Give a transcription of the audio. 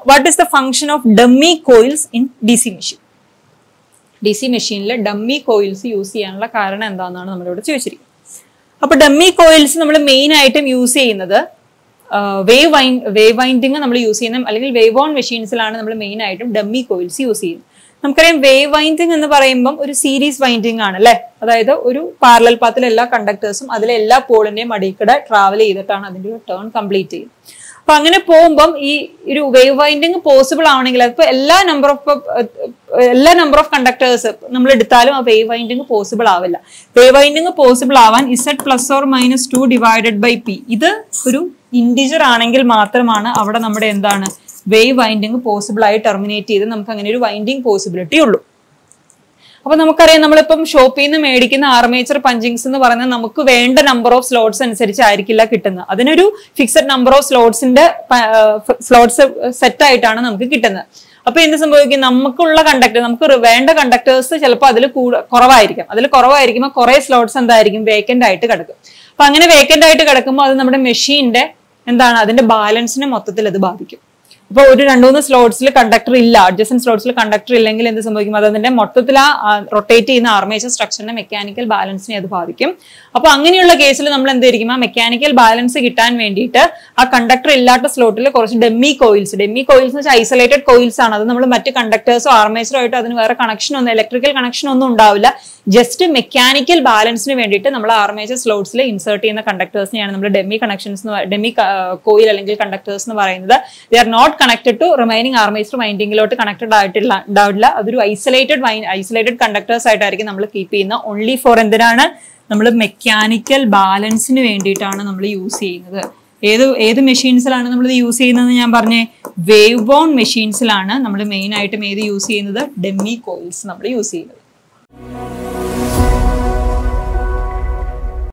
what is the function of dummy coils in D C machine D C മെഷീനിൽ dummy coils use ചെയ്യാനുള്ള കാരണം എന്താണെന്നാണ് നമ്മളിവിടെ ചോദിച്ചിരിക്കുന്നത് അപ്പൊ ഡമ്മി കോയിൽസ് നമ്മൾ മെയിൻ ആയിട്ടും യൂസ് ചെയ്യുന്നത് വേവ് വൈൻ വേവ് വൈൻഡിങ് നമ്മൾ യൂസ് ചെയ്യുന്ന അല്ലെങ്കിൽ വേവ് ഓൺ മെഷീൻസിലാണ് നമ്മൾ മെയിൻ ആയിട്ടും ഡമ്മി കോയിൽസ് യൂസ് ചെയ്യുന്നത് നമുക്കറിയാം വേവ് വൈൻഡിങ് എന്ന് പറയുമ്പം ഒരു സീരീസ് വൈൻഡിങ് ആണ് അല്ലെ അതായത് ഒരു പാരലൽ പാത്തിലെ എല്ലാ കണ്ടക്ടേഴ്സും അതിലെ എല്ലാ പോളിന്റെയും അടിയിൽക്കൂടെ ട്രാവൽ ചെയ്തിട്ടാണ് അതിന്റെ ഒരു ടേൺ കംപ്ലീറ്റ് ചെയ്യുന്നത് അപ്പൊ അങ്ങനെ പോകുമ്പം ഈ ഒരു വേവ് വൈൻഡിങ് പോസിബിൾ ആവണമെങ്കിൽ അതിപ്പോ എല്ലാ നമ്പർ ഓഫ് എല്ലാ നമ്പർ ഓഫ് കണ്ടക്ടേഴ്സ് നമ്മൾ എടുത്താലും ആ വേവ് വൈൻഡിങ് പോസിബിൾ ആവില്ല വേവ് വൈൻഡിങ് പോസിബിൾ ആവാൻ Z plus or minus two divided by P ഇത് ഒരു ഇൻഡിജർ ആണെങ്കിൽ മാത്രമാണ് അവിടെ നമ്മുടെ എന്താണ് വേവ് വൈൻഡിങ് പോസിബിൾ ആയി ടെർമിനേറ്റ് ചെയ്ത് നമുക്ക് അങ്ങനെ ഒരു വൈൻഡിങ് പോസിബിലിറ്റി ഉള്ളൂ അപ്പൊ നമുക്കറിയാം നമ്മളിപ്പം ഷോപ്പിൽ നിന്ന് മേടിക്കുന്ന ആർമേച്ചർ പഞ്ചിങ്സ് എന്ന് പറയുന്നത് നമുക്ക് വേണ്ട നമ്പർ ഓഫ് സ്ലോട്ട്സ് അനുസരിച്ചായിരിക്കില്ല കിട്ടുന്നത് അതിനൊരു ഫിക്സഡ് നമ്പർ ഓഫ് സ്ലോട്ട്സിന്റെ സ്ലോട്ട്സ് സെറ്റ് ആയിട്ടാണ് നമുക്ക് കിട്ടുന്നത് അപ്പൊ എന്ത് സംഭവിക്കും നമുക്കുള്ള കണ്ടക്ടർ നമുക്ക് റി- വേണ്ട കണ്ടക്ടേഴ്സ് ചിലപ്പോൾ അതിൽ കൂട കുറവായിരിക്കും അതിൽ കുറവായിരിക്കുമ്പോൾ കുറെ സ്ലോട്ട്സ് എന്തായിരിക്കും വേക്കന്റ് ആയിട്ട് കിടക്കും അപ്പൊ അങ്ങനെ വേക്കന്റ് ആയിട്ട് കിടക്കുമ്പോൾ അത് നമ്മുടെ മെഷീന്റെ എന്താണ് അതിന്റെ ബാലൻസിനെ മൊത്തത്തിൽ അത് ബാധിക്കും അപ്പൊ ഒരു രണ്ടു മൂന്ന് സ്ലോട്ട്സിൽ കണ്ടക്ടർ ഇല്ല അഡ്ജസ്റ്റൻ സ്ലോട്ട്സിൽ കണ്ടക്ടർ ഇല്ലെങ്കിൽ എന്ത് സംഭവിക്കും അത് അതിന്റെ മൊത്തത്തിൽ ആ റൊട്ടേറ്റ് ചെയ്യുന്ന ആർമേച്ചർ സ്ട്രക്ചറിന്റെ മെക്കാനിക്കൽ ബാലൻസിനെ അത് ബാധിക്കും അപ്പൊ അങ്ങനെയുള്ള കേസിൽ നമ്മൾ എന്തായിരിക്കും ആ മെക്കാനിക്കൽ ബാലൻസ് കിട്ടാൻ വേണ്ടിയിട്ട് ആ കണ്ടക്ടർ ഇല്ലാത്ത സ്ലോട്ടിൽ കുറച്ച് ഡെമ്മി കോയിൽസ് ഡെമ്മി കോയിൽസ് എന്ന് വെച്ചാൽ ഐസൊലേറ്റഡ് കോയിൽസ് ആണ് അത് നമ്മൾ മറ്റ് കണ്ടക്ടേഴ്സോ ആർമേച്ചറോ ആയിട്ട് അതിന് വേറെ കണക്ഷൻ ഒന്നും ഇലക്ട്രിക്കൽ കണക്ഷൻ ഒന്നും ഉണ്ടാവില്ല ജസ്റ്റ് മെക്കാനിക്കൽ ബാലൻസിന് വേണ്ടിയിട്ട് നമ്മൾ ആർമേച്ചർ സ്ലോട്ട്സിൽ ഇൻസേർട്ട് ചെയ്യുന്ന കണ്ടക്ടേഴ്സിനെയാണ് നമ്മൾ ഡെമ്മി കണക്ഷൻസ് ഡെമ്മി കോയിൽ അല്ലെങ്കിൽ കണ്ടക്ടേഴ്സ് എന്ന് പറയുന്നത് they are not connected to remaining armature വൈൻഡിങ്ങിലോട്ട് കണക്റ്റഡ് ആയിട്ടില്ല ഉണ്ടാവില്ല അതൊരു ഐസൊലേറ്റഡ് വൈൻ ഐസൊലേറ്റഡ് കണ്ടക്ടേഴ്സ് ആയിട്ടായിരിക്കും നമ്മൾ കീപ്പ് ചെയ്യുന്ന ഓൺലി ഫോർ എന്തിനാണ് നമ്മൾ മെക്കാനിക്കൽ ബാലൻസിന് വേണ്ടിയിട്ടാണ് നമ്മൾ യൂസ് ചെയ്യുന്നത് ഏത് ഏത് മെഷീൻസിലാണ് നമ്മൾ ഇത് യൂസ് ചെയ്യുന്നത് ഞാൻ പറഞ്ഞേ വേവ് ബോൺ മെഷീൻസിലാണ് നമ്മൾ മെയിൻ ആയിട്ടും ഏത് യൂസ് ചെയ്യുന്നത് ഡെമ്മി കോയിൽസ് നമ്മൾ യൂസ് ചെയ്യുന്നത്